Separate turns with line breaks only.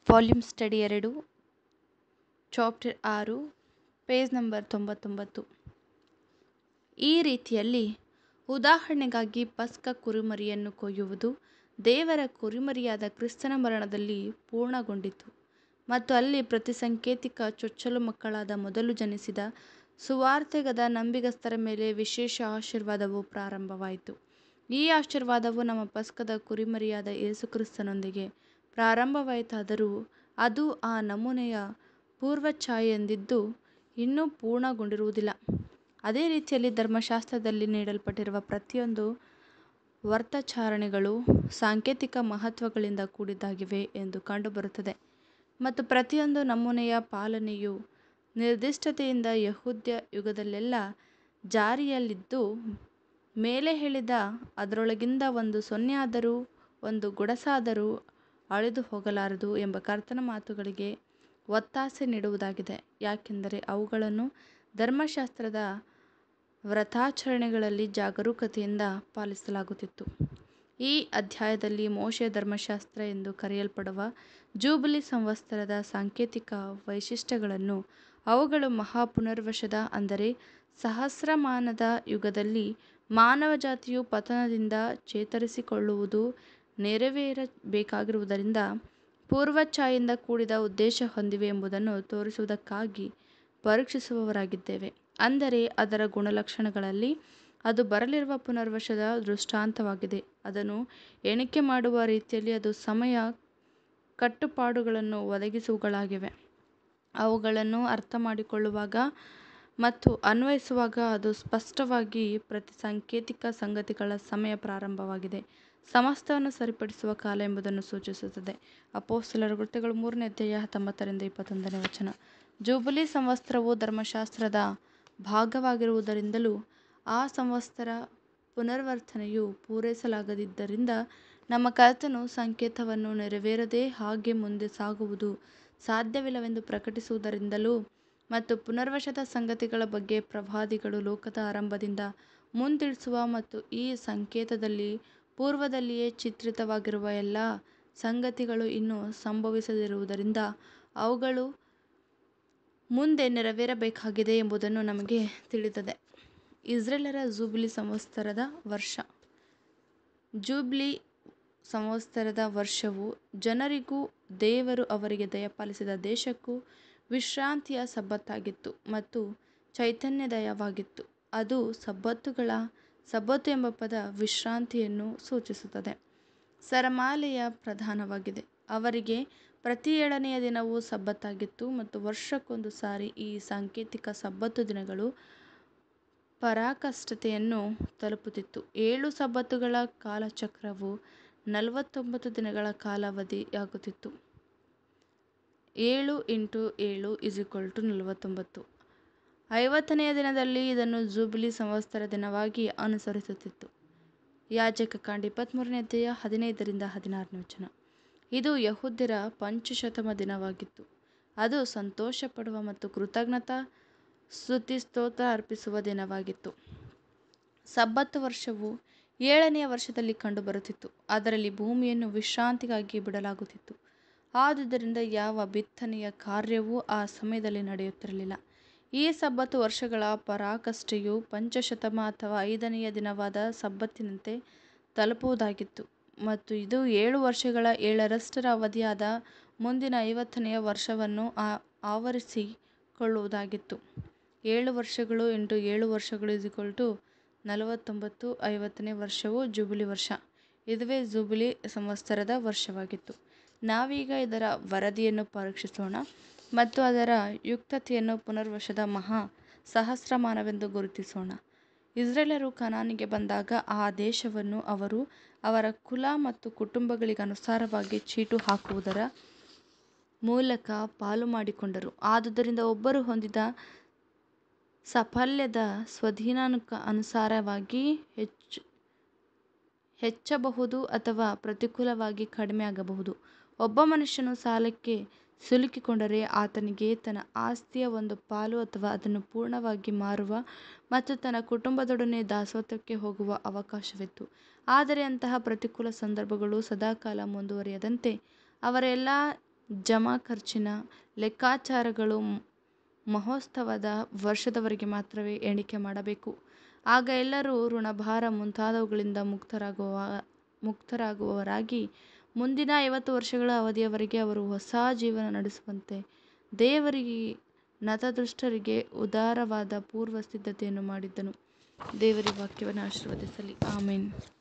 volume study ಎರಡು chapter ಆರು page number ತೊಂಬತ್ತೊಂಬತ್ತು ಈ ರೀತಿಯಲ್ಲಿ ಉದಾಹರಣೆಗಾಗಿ ಪಸ್ಕ ಕುರಿಮರಿಯನ್ನು ಕೊಯ್ಯುವುದು ದೇವರ ಕುರಿಮರಿಯಾದ ಕ್ರಿಸ್ತನ ಮರಣದಲ್ಲಿ ಪೂರ್ಣಗೊಂಡಿತು ಮತ್ತು ಅಲ್ಲಿ ಪ್ರತಿಸಂಕೇತಿಕ ಚೊಚ್ಚಲು ಮಕ್ಕಳಾದ ಮೊದಲು ಜನಿಸಿದ ಸುವಾರ್ತೆಗದ ನಂಬಿಗಸ್ತರ ಮೇಲೆ ವಿಶೇಷ ಆಶೀರ್ವಾದವು ಪ್ರಾರಂಭವಾಯಿತು ಈ ಆಶೀರ್ವಾದವು ನಮ್ಮ ಪಸ್ಕದ ಕುರಿಮರಿಯಾದ ಯೇಸುಕ್ರಿಸ್ತನೊಂದಿಗೆ ಪ್ರಾರಂಭವಾಯಿತಾದರೂ ಅದು ಆ ನಮೂನೆಯ ಪೂರ್ವಛಾಯೆಯೆಂದಿದ್ದು ಇನ್ನೂ ಪೂರ್ಣಗೊಂಡಿರುವುದಿಲ್ಲ ಅದೇ ರೀತಿಯಲ್ಲಿ ಧರ್ಮಶಾಸ್ತ್ರದಲ್ಲಿ ನೀಡಲ್ಪಟ್ಟಿರುವ ಪ್ರತಿಯೊಂದು ವರ್ತಚಾರಣೆಗಳು ಸಾಂಕೇತಿಕ ಮಹತ್ವಗಳಿಂದ ಕೂಡಿದ್ದಾಗಿವೆ ಎಂದು ಕಂಡುಬರುತ್ತದೆ ಮತ್ತು ಪ್ರತಿಯೊಂದು ನಮೂನೆಯ ಪಾಲನೆಯು ನಿರ್ದಿಷ್ಟತೆಯಿಂದ ಯಹೂದ್ಯ ಯುಗದಲ್ಲೆಲ್ಲ ಜಾರಿಯಲ್ಲಿದ್ದು ಮೇಲೆ ಹೇಳಿದ ಅದರೊಳಗಿಂದ ಒಂದು ಸೊನ್ನೆಯಾದರೂ ಒಂದು ಗುಡಸಾದರೂ ಅಳಿದು ಹೋಗಲಾರದು ಎಂಬ ಕರ್ತನ ಮಾತುಗಳಿಗೆ ಒತ್ತಾಸೆ ನೀಡುವುದಾಗಿದೆ ಯಾಕೆಂದರೆ ಅವುಗಳನ್ನು ಧರ್ಮಶಾಸ್ತ್ರದ ವ್ರತಾಚರಣೆಗಳಲ್ಲಿ ಜಾಗರೂಕತೆಯಿಂದ ಪಾಲಿಸಲಾಗುತ್ತಿತ್ತು ಈ ಅಧ್ಯಾಯದಲ್ಲಿ ಮೋಶೆಯ ಧರ್ಮಶಾಸ್ತ್ರ ಎಂದು ಕರೆಯಲ್ಪಡುವ ಜೂಬಿಲಿ ಸಂವತ್ಸರದ ಸಾಂಕೇತಿಕ ವೈಶಿಷ್ಟ್ಯಗಳನ್ನು ಅವುಗಳು ಮಹಾ ಪುನರ್ವಸದ ಅಂದರೆ ಸಹಸ್ರಮಾನದ ಯುಗದಲ್ಲಿ ಮಾನವ ಜಾತಿಯು ಪತನದಿಂದ ಚೇತರಿಸಿಕೊಳ್ಳುವುದು ನೆರವೇರಬೇಕಾಗಿರುವುದರಿಂದ ಪೂರ್ವಛಾಯೆಯಿಂದ ಕೂಡಿದ ಉದ್ದೇಶ ಹೊಂದಿವೆ ಎಂಬುದನ್ನು ತೋರಿಸುವುದಕ್ಕಾಗಿ ಪರೀಕ್ಷಿಸುವವರಾಗಿದ್ದೇವೆ ಅಂದರೆ ಅದರ ಗುಣಲಕ್ಷಣಗಳಲ್ಲಿ ಅದು ಬರಲಿರುವ ಪುನರ್ವಸದ ದೃಷ್ಟಾಂತವಾಗಿದೆ ಅದನ್ನು ಎಣಿಕೆ ಮಾಡುವ ರೀತಿಯಲ್ಲಿ ಅದು ಸಮಯ ಕಟ್ಟುಪಾಡುಗಳನ್ನು ಒದಗಿಸುವುಗಳಾಗಿವೆ ಅವುಗಳನ್ನು ಅರ್ಥಮಾಡಿಕೊಳ್ಳುವಾಗ ಮತ್ತು ಅನ್ವಯಿಸುವಾಗ ಅದು ಸ್ಪಷ್ಟವಾಗಿ ಪ್ರತಿ ಸಾಂಕೇತಿಕ ಸಂಗತಿಗಳ ಸಮಯ ಪ್ರಾರಂಭವಾಗಿದೆ ಸಮಸ್ತವನ್ನು ಸರಿಪಡಿಸುವ ಕಾಲ ಎಂಬುದನ್ನು ಸೂಚಿಸುತ್ತದೆ ಅಪೊಸ್ತಲರ ಕೃತ್ಯಗಳು ಮೂರನೇ ಅಧ್ಯಾಯ ಹತ್ತೊಂಬತ್ತರಿಂದ ಇಪ್ಪತ್ತೊಂದನೇ ವಚನ ಜೂಬಿಲಿ ಸಂವತ್ಸರವು ಧರ್ಮಶಾಸ್ತ್ರದ ಭಾಗವಾಗಿರುವುದರಿಂದಲೂ ಆ ಸಂವತ್ಸರ ಪುನರ್ವರ್ತನೆಯು ಪೂರೈಸಲಾಗದಿದ್ದರಿಂದ ನಮ್ಮ ಕರ್ತನು ಸಂಕೇತವನ್ನು ನೆರವೇರದೆ ಹಾಗೆ ಮುಂದೆ ಸಾಗುವುದು ಸಾಧ್ಯವಿಲ್ಲವೆಂದು ಪ್ರಕಟಿಸುವುದರಿಂದಲೂ ಮತ್ತು ಪುನರ್ವಸದ ಸಂಗತಿಗಳ ಬಗ್ಗೆ ಪ್ರವಾದಿಗಳು ಲೋಕದ ಆರಂಭದಿಂದ ಮುಂತಿಳಿಸುವ ಮತ್ತು ಈ ಸಂಕೇತದಲ್ಲಿ ಪೂರ್ವದಲ್ಲಿಯೇ ಚಿತ್ರಿತವಾಗಿರುವ ಎಲ್ಲ ಸಂಗತಿಗಳು ಇನ್ನೂ ಸಂಭವಿಸದಿರುವುದರಿಂದ ಅವುಗಳು ಮುಂದೆ ನೆರವೇರಬೇಕಾಗಿದೆ ಎಂಬುದನ್ನು ನಮಗೆ ತಿಳಿದಿದೆ ಇಸ್ರೇಲರ ಜೂಬಿಲಿ ಸಂವತ್ಸರದ ವರ್ಷ ಜೂಬ್ಲಿ ಸಂವತ್ಸರದ ವರ್ಷವು ಜನರಿಗೂ ದೇವರು ಅವರಿಗೆ ದಯಪಾಲಿಸಿದ ದೇಶಕ್ಕೂ ವಿಶ್ರಾಂತಿಯ ಸಬ್ಬತ್ತಾಗಿತ್ತು ಮತ್ತು ಚೈತನ್ಯದಯವಾಗಿತ್ತು ಅದು ಸಬ್ಬತ್ತುಗಳ ಸಬ್ಬತ್ತು ಎಂಬ ಪದ ವಿಶ್ರಾಂತಿಯನ್ನು ಸೂಚಿಸುತ್ತದೆ ಸರಮಾಲೆಯ ಪ್ರಧಾನವಾಗಿದೆ ಅವರಿಗೆ ಪ್ರತಿ ಏಳನೆಯ ದಿನವೂ ಸಬ್ಬತ್ತಾಗಿತ್ತು ಮತ್ತು ವರ್ಷಕ್ಕೊಂದು ಸಾರಿ ಈ ಸಾಂಕೇತಿಕ ಸಬ್ಬತ್ತು ದಿನಗಳು ಪರಾಕಾಷ್ಠತೆಯನ್ನು ತಲುಪುತ್ತಿತ್ತು ಏಳು ಸಬ್ಬತ್ತುಗಳ ಕಾಲಚಕ್ರವು ನಲವತ್ತೊಂಬತ್ತು ದಿನಗಳ ಕಾಲಾವಧಿಯಾಗುತ್ತಿತ್ತು ಏಳು ಇಂಟು ಏಳು ಇಸ್ ಈಕ್ವಲ್ ಟು ನಲವತ್ತೊಂಬತ್ತು ಐವತ್ತನೆಯ ದಿನದಲ್ಲಿ ಇದನ್ನು ಜೂಬಿಲಿ ಸಂವತ್ಸರ ದಿನವಾಗಿ ಅನುಸರಿಸುತ್ತಿತ್ತು ಯಾಜಕ ಕಾಂಡ ಇಪ್ಪತ್ತ್ಮೂರನೇ ಅಧ್ಯಾಯ ಹದಿನೈದರಿಂದ ಹದಿನಾರನೇ ವಚನ ಇದು ಯಹೂದ್ಯರ ಪಂಚಶತಮ ದಿನವಾಗಿತ್ತು ಅದು ಸಂತೋಷ ಪಡುವ ಮತ್ತು ಕೃತಜ್ಞತಾ ಸ್ತುತಿ ಸ್ತೋತ್ರ ಅರ್ಪಿಸುವ ದಿನವಾಗಿತ್ತು ಸಬ್ಬತ್ತು ವರ್ಷವು ಏಳನೆಯ ವರ್ಷದಲ್ಲಿ ಕಂಡುಬರುತ್ತಿತ್ತು ಅದರಲ್ಲಿ ಭೂಮಿಯನ್ನು ವಿಶ್ರಾಂತಿಗಾಗಿ ಬಿಡಲಾಗುತ್ತಿತ್ತು ಆದುದರಿಂದ ಯಾವ ಬಿತ್ತನೆಯ ಕಾರ್ಯವೂ ಆ ಸಮಯದಲ್ಲಿ ನಡೆಯುತ್ತಿರಲಿಲ್ಲ ಈ ಸಬ್ಬತ್ತು ವರ್ಷಗಳ ಪರಾಕಾಷ್ಠೆಯು ಪಂಚಶತಮ ಅಥವಾ ಐದನೆಯ ದಿನವಾದ ಸಬ್ಬತ್ತಿನಂತೆ ತಲುಪುವುದಾಗಿತ್ತು ಮತ್ತು ಇದು ಏಳು ವರ್ಷಗಳ ಏಳರಷ್ಟರ ಅವಧಿಯಾದ ಮುಂದಿನ ಐವತ್ತನೆಯ ವರ್ಷವನ್ನು ಆವರಿಸಿಕೊಳ್ಳುವುದಾಗಿತ್ತು ಏಳು ವರ್ಷಗಳು ಇಂಟು ಏಳು ವರ್ಷಗಳು ಇಸ್ ಈಕ್ವಲ್ ಟು ನಲವತ್ತೊಂಬತ್ತು ಐವತ್ತನೇ ವರ್ಷವು ಜೂಬಿಲಿ ವರ್ಷ ಇದುವೇ ಜೂಬಿಲಿ ಸಂವತ್ಸರದ ವರ್ಷವಾಗಿತ್ತು ನಾವೀಗ ಇದರ ವರದಿಯನ್ನು ಪರೀಕ್ಷಿಸೋಣ ಮತ್ತು ಅದರ ಯುಕ್ತತೆಯನ್ನು ಪುನರ್ವಸದ ಮಹಾ ಸಹಸ್ರಮಾನವೆಂದು ಗುರುತಿಸೋಣ ಇಸ್ರೇಲರು ಕನಾನಿಗೆ ಬಂದಾಗ ಆ ದೇಶವನ್ನು ಅವರು ಅವರ ಕುಲ ಮತ್ತು ಕುಟುಂಬಗಳಿಗನುಸಾರವಾಗಿ ಚೀಟು ಹಾಕುವುದರ ಮೂಲಕ ಪಾಲು ಮಾಡಿಕೊಂಡರು ಆದುದರಿಂದ ಒಬ್ಬರು ಹೊಂದಿದ ಸಾಫಲ್ಯದ ಸ್ವಾಧೀನಾನುಕ ಅನುಸಾರವಾಗಿ ಹೆಚ್ಚು ಹೆಚ್ಚಬಹುದು ಅಥವಾ ಪ್ರತಿಕೂಲವಾಗಿ ಕಡಿಮೆಯಾಗಬಹುದು ಒಬ್ಬ ಮನುಷ್ಯನು ಸಾಲಕ್ಕೆ ಸಿಲುಕಿಕೊಂಡರೆ ಆತನಿಗೆ ತನ್ನ ಆಸ್ತಿಯ ಒಂದು ಪಾಲು ಅಥವಾ ಅದನ್ನು ಪೂರ್ಣವಾಗಿ ಮಾರುವ ಮತ್ತು ತನ್ನ ಕುಟುಂಬದೊಡನೆ ದಾಸತ್ವಕ್ಕೆ ಹೋಗುವ ಅವಕಾಶವಿತ್ತು ಆದರೆ ಅಂತಹ ಪ್ರತಿಕೂಲ ಸಂದರ್ಭಗಳು ಸದಾಕಾಲ ಮುಂದುವರಿಯದಂತೆ ಅವರ ಎಲ್ಲ ಜಮಾ ಖರ್ಚಿನ ಲೆಕ್ಕಾಚಾರಗಳು ಮಹೋತ್ಸವದ ವರ್ಷದವರೆಗೆ ಮಾತ್ರವೇ ಎಣಿಕೆ ಮಾಡಬೇಕು ಆಗ ಎಲ್ಲರೂ ಋಣಭಾರ ಮುಂತಾದವುಗಳಿಂದ ಮುಕ್ತರಾಗುವ ಮುಕ್ತರಾಗುವವರಾಗಿ ಮುಂದಿನ ಐವತ್ತು ವರ್ಷಗಳ ಅವಧಿಯವರೆಗೆ ಅವರು ಹೊಸ ಜೀವನ ನಡೆಸುವಂತೆ ದೇವರಿಗೆ ನತದೃಷ್ಟರಿಗೆ ಉದಾರವಾದ ಪೂರ್ವ ಸಿದ್ಧತೆಯನ್ನು ಮಾಡಿದ್ದನು ದೇವರ ವಾಕ್ಯವನ್ನು ಆಶೀರ್ವದಿಸಲಿ ಆಮೇನ್